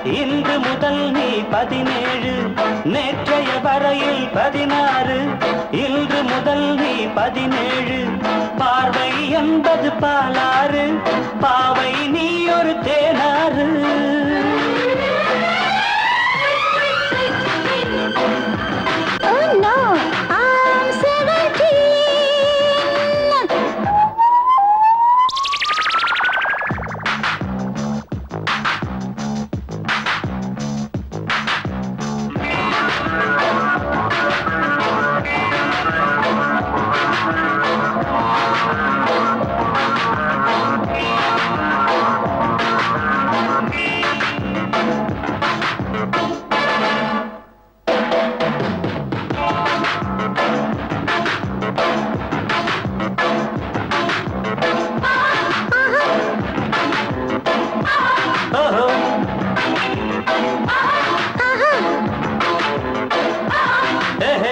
இன்று முதல் நீ பதினேழு நேற்றைய வரையில் பதினாறு இன்று முதல் நீ பதினேழு பார்வை என்பது பாலாறு பாவை நீ ஒரு தேனாறு Oh no, I'm 17. ஓஹோ ஏஹே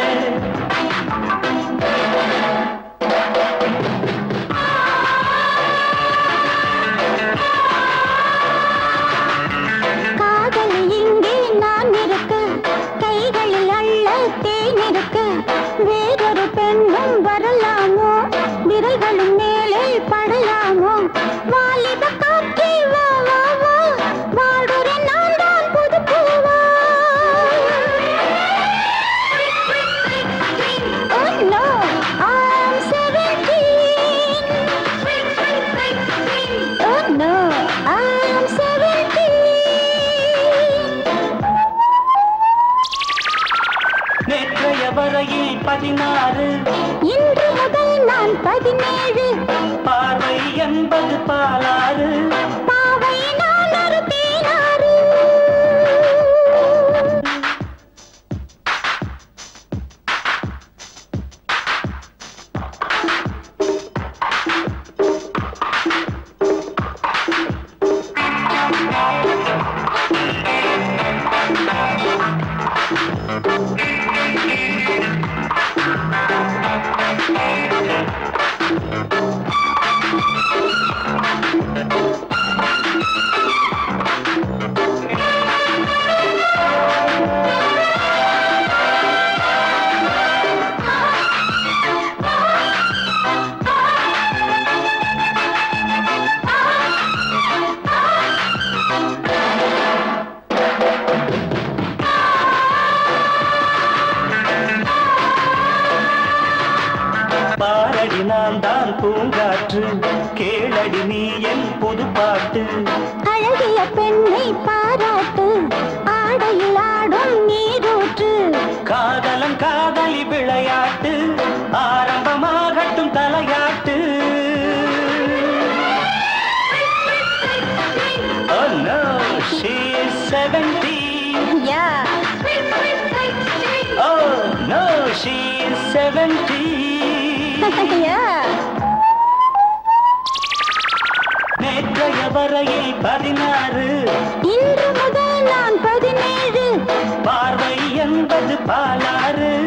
காதல் இங்கே நான் இருக்க கைகளில் அள்ள தேன் இருக்க வேறொரு பெண்ணும் வரலாமோ விரல்களும் மேலே படலாமோ வாலிப காற்றே வா வா வா வாழ்வுற நான் தான் புது பூவா Oh no, I'm 17. Oh no, I'm 17. நேற்றைய வரையில் பதினாறு இன்று முதல் நான் பதினேழு பார்வை என்பது பாலாறு பாவை நான் ஒரு தேனாறு பாரடி நான் தான் பூங்காற்று கேளடி நீ என் புது பாட்டு அழகிய பெண்ணை பாராட்டு ஆடையில் ஆடும் நீரூற்று காதலன் காதலி விளையாட்டு ஆரம்பமாகட்டும் தலையாட்டு Oh no, she is 17. Yeah Oh no, she is 17. யா நேற்றைய வரையில் பதினாறு இன்று முதல் நான் பதினேழு பார்வை என்பது பாலாறு